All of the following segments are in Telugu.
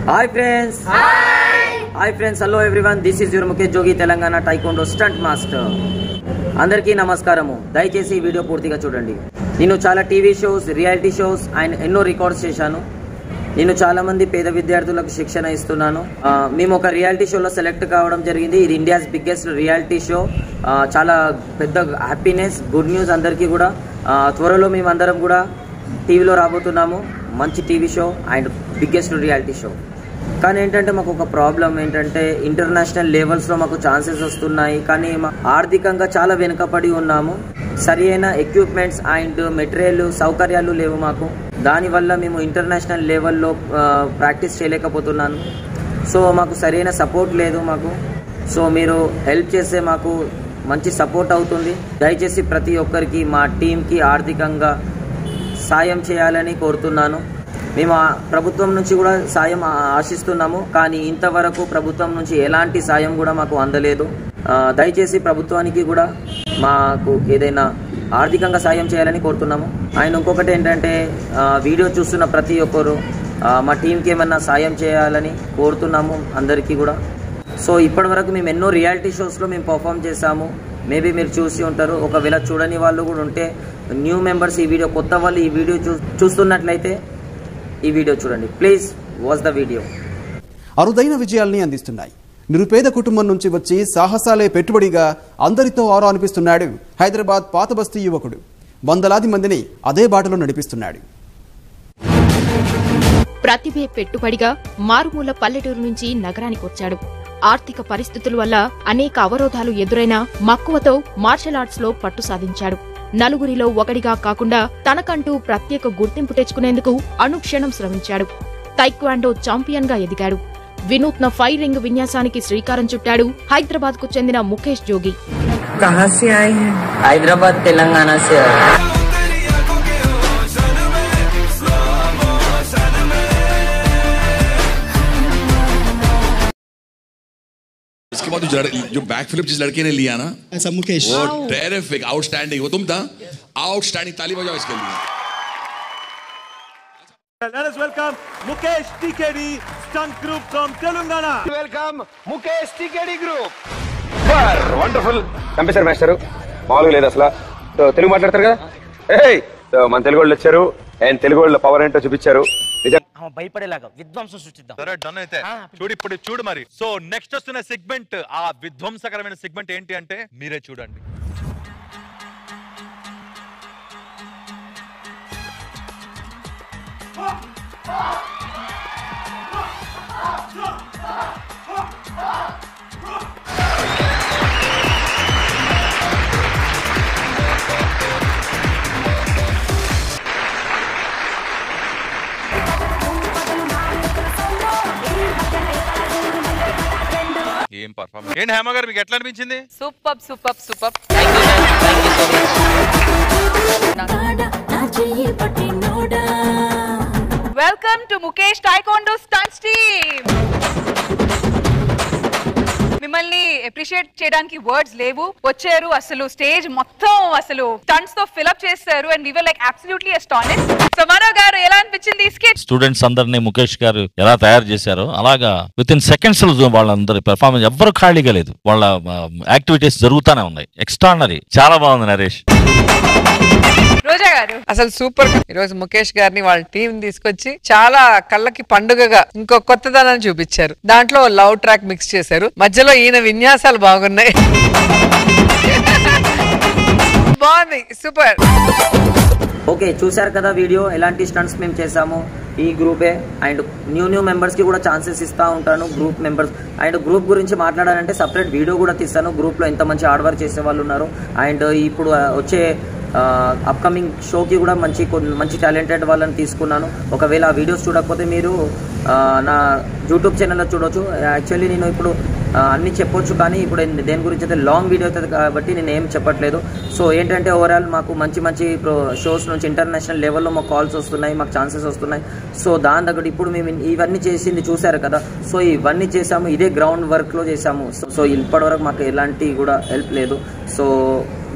Hi friends hi friends hello everyone this is your Mukesh Jogi Telangana taekwondo stunt master అందరికీ నమస్కారము దయచేసి ఈ వీడియో పూర్తిగా చూడండి నేను చాలా TV shows reality shows and ఎన్నో రికార్డ్స్ చేశాను నేను చాలా మంది పేద విద్యార్థులకు శిక్షణ ఇస్తున్నాను ఆ, మేము ఒక రియాలిటీ షోలో సెలెక్ట్ కావడం జరిగింది ఇది ఇండియాస్ బిగ్గెస్ట్ రియాలిటీ షో ఆ, చాలా పెద్ద హ్యాపీనెస్ గుడ్ న్యూస్ అందరికీ కూడా ఆ, త్వరలో మేము అందరం కూడా టీవీలో రాబోతున్నాము మంచి TV show and biggest reality show కానీ ఏంటంటే మాకు ఒక ప్రాబ్లం ఏంటంటే ఇంటర్నేషనల్ లెవెల్స్లో మాకు ఛాన్సెస్ వస్తున్నాయి కానీ మా ఆర్థికంగా చాలా వెనుకపడి ఉన్నాము సరి అయిన ఎక్విప్మెంట్స్ అండ్ మెటీరియల్ సౌకర్యాలు లేవు మాకు దానివల్ల మేము ఇంటర్నేషనల్ లెవెల్లో ప్రాక్టీస్ చేయలేకపోతున్నాను సో మాకు సరైన సపోర్ట్ లేదు మాకు సో మీరు హెల్ప్ చేస్తే మాకు మంచి సపోర్ట్ అవుతుంది దయచేసి ప్రతి ఒక్కరికి మా టీంకి ఆర్థికంగా సాయం చేయాలని కోరుతున్నాను మేము ఆ ప్రభుత్వం నుంచి కూడా సాయం ఆ- ఆశిస్తున్నాము కానీ ఇంతవరకు ప్రభుత్వం నుంచి ఎలాంటి సాయం కూడా మాకు అందలేదు ఆ, దయచేసి ప్రభుత్వానికి కూడా మాకు ఏదైనా ఆర్థికంగా సాయం చేయాలని కోరుతున్నాము ఆయన ఇంకొకటి ఏంటంటే ఆ, వీడియో చూస్తున్న ప్రతి ఒక్కరు ఆ, మా టీంకి ఏమన్నా సాయం చేయాలని కోరుతున్నాము అందరికీ కూడా సో ఇప్పటివరకు మేము ఎన్నో రియాలిటీ షోస్లో మేము పర్ఫామ్ చేసాము మేబీ మీరు చూసి ఉంటారు ఒకవేళ చూడని వాళ్ళు కూడా ఉంటే న్యూ మెంబర్స్ ఈ వీడియో కొత్త వాళ్ళు ఈ వీడియో చూ చూస్తున్నట్లయితే ఈ వీడియో చూడండి ప్లీజ్ వాచ్ ద వీడియో అరుదైన విజయాల్ని అందిస్తున్నాయి నిరుపేద కుటుంబం నుంచి వచ్చి సాహసాలే పెట్టుబడిగా అందరితో ఆరో అనిపిస్తున్నాడు హైదరాబాద్ పాత బస్తీ యువకుడు వందలాది మందిని అదే బాటలో నడిపిస్తున్నాడు ప్రతిభే పెట్టుబడిగా మారుమూల పల్లెటూరు నుంచి నగరానికి వచ్చాడు ఆర్థిక పరిస్థితుల వల్ల అనేక అవరోధాలు ఎదురైనా మక్కువతో మార్షల్ ఆర్ట్స్ లో పట్టు సాధించాడు నలుగురిలో ఒకడిగా కాకుండా తనకంటూ ప్రత్యేక గుర్తింపు తెచ్చుకునేందుకు అనుక్షణం శ్రమించాడు తైక్వాండో ఛాంపియన్ గా ఎదిగాడు వినూత్న ఫైరింగ్ విన్యాసానికి శ్రీకారం చుట్టాడు హైదరాబాద్ కు చెందిన ముఖేష్ జోగి कहाँ से आए हैं హైదరాబాద్ తెలంగాణ से इसके बाद जो जड़- जो बैक फ्लिप जिस लड़के ने लिया ना ऐसा मुकेश वो टेरिफिक आउटस्टैंडिंग वो तुम था आउटस्टैंडिंग ताली बजाओ इसके लिए Let us welcome Mukesh TKD stunt group from Telangana. Welcome Mukesh TKD group wonderful చంపేశారు మాస్టర్ మామూలుగా లేదు అసలు సో తెలుగు మాట్లాడతారు కదా ఏయ్ సో మన తెలుగు వాళ్ళు వచ్చారు అండ్ తెలుగు వాళ్ళ పవర్ ఏంటో చూపించారు నిజంగా భయపడేలాగా విధ్వంసం సృష్టిద్దాం సరే డన్ అయితే చూడు ఇప్పుడు చూడు మరి సో నెక్స్ట్ వస్తున్న సెగ్మెంట్ ఆ విధ్వంసకరమైన సెగ్మెంట్ ఏంటి అంటే మీరే చూడండి ఏం పర్ఫార్మెన్స్ ఏంటి హేమ గారు మీకు ఎట్లా అనిపించింది super super super welcome to Mukesh taekwondo stunts team మిమ్మల్ని అప్రిషియేట్ చేయడానికి వర్డ్స్ లేవు వచ్చారు అసలు స్టేజ్ మొత్తం అసలు స్టంట్స్ తో ఫిల్అప్ చేస్తారు and we were like absolutely astonish so Mano garu ఎలా అనిపించింది ఈ స్కెచ్ స్టూడెంట్స్ అందరినీ ముఖేష్ గారు ఎలా తయారు చేశారో అలాగా విత్ ఇన్ సెకండ్స్ వాళ్ళందరి పెర్ఫార్మెన్స్ ఎవ్వరు ఖాళీగా లేదు వాళ్ళ యాక్టివిటీస్ జరుగుతూనే ఉన్నాయి ఎక్స్ట్రానరీ చాలా బాగుంది నరేష్ రోజా గారు అసలు సూపర్ ఈరోజు ముఖేష్ గారిని వాళ్ళ టీం తీసుకొచ్చి చాలా కళ్ళకి పండుగగా ఇంకో కొత్తదనాన్ని చూపించారు దాంట్లో లవ్ ట్రాక్ మిక్స్ చేశారు మధ్యలో ఈయన విన్యాసాలు బాగున్నాయి బాగుంది సూపర్ ఓకే చూశారు కదా వీడియో ఎలాంటి స్టంట్స్ మేము చేసాము ఈ గ్రూపే అండ్ న్యూ న్యూ మెంబర్స్కి కూడా ఛాన్సెస్ ఇస్తూ ఉంటాను గ్రూప్ మెంబర్స్ అండ్ గ్రూప్ గురించి మాట్లాడాలంటే సపరేట్ వీడియో కూడా తీస్తాను గ్రూప్లో ఎంత మంచి హార్డ్ వర్క్ చేసే వాళ్ళు ఉన్నారు అండ్ ఇప్పుడు ఆ, వచ్చే అప్కమింగ్ షోకి కూడా మంచి కొన్- మంచి టాలెంటెడ్ వాళ్ళని తీసుకున్నాను ఒకవేళ ఆ వీడియోస్ చూడకపోతే మీరు ఆ, నా యూట్యూబ్ ఛానల్లో చూడొచ్చు యాక్చువల్లీ నేను ఇప్పుడు ఆ, అన్ని చెప్పొచ్చు కానీ ఇప్పుడు ఏం- దేని గురించి అయితే లాంగ్ వీడియో అవుతుంది కాబట్టి నేను ఏం చెప్పట్లేదు సో ఏంటంటే ఓవరాల్ మాకు మంచి మంచి ప్రో షోస్ నుంచి ఇంటర్నేషనల్ లెవెల్లో మాకు కాల్స్ వస్తున్నాయి మాకు ఛాన్సెస్ వస్తున్నాయి సో దాని దగ్గర ఇప్పుడు మేము ఇవన్నీ చేసింది చూశారు కదా సో ఇవన్నీ చేసాము ఇదే గ్రౌండ్ వర్క్లో చేసాము సో- సో ఇప్పటివరకు మాకు ఎలాంటి కూడా హెల్ప్ లేదు సో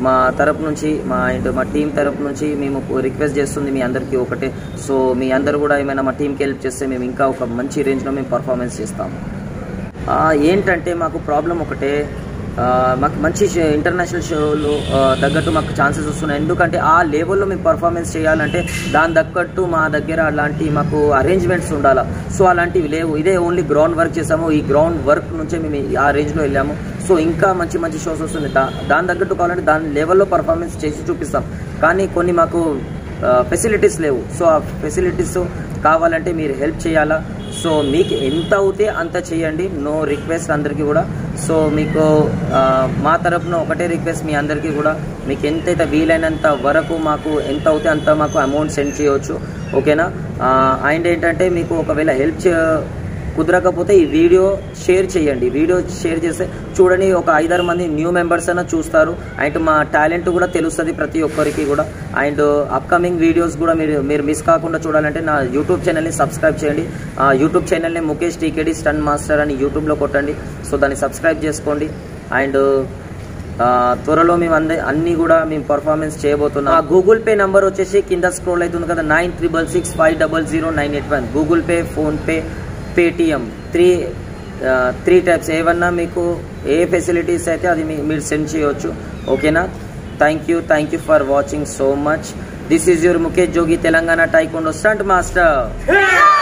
మా తరపు నుంచి మా అండ్ మా టీం తరపు నుంచి మేము రిక్వెస్ట్ చేస్తుంది మీ అందరికీ ఒకటే సో మీ అందరు కూడా ఏమైనా మా టీంకి హెల్ప్ చేస్తే మేము ఇంకా ఒక మంచి రేంజ్లో మేము పర్ఫార్మెన్స్ చేస్తాము ఆ, ఏంటంటే మాకు ప్రాబ్లం ఒకటే ఆ, మాకు మంచి షో- ఇంటర్నేషనల్ షోలు ఆ, తగ్గట్టు మాకు ఛాన్సెస్ వస్తున్నాయి ఎందుకంటే ఆ లెవెల్లో మేము పర్ఫార్మెన్స్ చేయాలంటే దాని తగ్గట్టు మా దగ్గర అలాంటి మాకు అరేంజ్మెంట్స్ ఉండాలా సో అలాంటివి లేవు ఇదే ఓన్లీ గ్రౌండ్ వర్క్ చేసాము ఈ గ్రౌండ్ వర్క్ నుంచే మేము ఈ- ఆ రేంజ్లో వెళ్ళాము సో ఇంకా మంచి మంచి షోస్ వస్తున్నాయి దా దాని తగ్గట్టు కావాలంటే దాని లెవెల్లో పర్ఫార్మెన్స్ చేసి చూపిస్తాం కానీ కొన్ని మాకు ఫెసిలిటీస్ లేవు సో ఆ ఫెసిలిటీస్ కావాలంటే మీరు హెల్ప్ చేయాలా సో మీకు ఎంత అవుతే అంత చేయండి నో రిక్వెస్ట్ అందరికీ కూడా సో మీకు ఆ, మా తరపున ఒకటే రిక్వెస్ట్ మీ అందరికీ కూడా మీకు ఎంతైతే వీలైనంత వరకు మాకు ఎంత అవుతే అంత మాకు అమౌంట్ సెండ్ చేయవచ్చు ఓకేనా ఆ, అండ్ ఏంటంటే మీకు ఒకవేళ హెల్ప్ చే కుదరకపోతే ఈ వీడియో షేర్ చేయండి వీడియో షేర్ చేస్తే చూడండి ఒక ఐదారు మంది న్యూ మెంబర్స్ అయినా చూస్తారు అండ్ మా టాలెంట్ కూడా తెలుస్తుంది ప్రతి ఒక్కరికి కూడా అండ్ అప్కమింగ్ వీడియోస్ కూడా మీరు మీరు మిస్ కాకుండా చూడాలంటే నా యూట్యూబ్ ఛానల్ని సబ్స్క్రైబ్ చేయండి ఆ యూట్యూబ్ ఛానల్ని ముఖేష్ టీకేడి స్టన్ మాస్టర్ అని యూట్యూబ్లో కొట్టండి సో దాన్ని సబ్స్క్రైబ్ చేసుకోండి అండ్ ఆ, త్వరలో మేము అందే అన్ని కూడా మేము పర్ఫార్మెన్స్ చేయబోతున్నాం ఆ గూగుల్ పే నంబర్ వచ్చేసి కింద స్క్రోల్ అవుతుంది కదా nine triple six five double zero nine eight one Google Pay PhonePe Paytm three three types ఏమన్నా మీకు ఏ ఫెసిలిటీస్ అయితే అది మీ- మీరు సెండ్ చేయవచ్చు ఓకేనా thank you thank you for watching so much this is your Mukesh Jogi Telangana taekwondo stunt master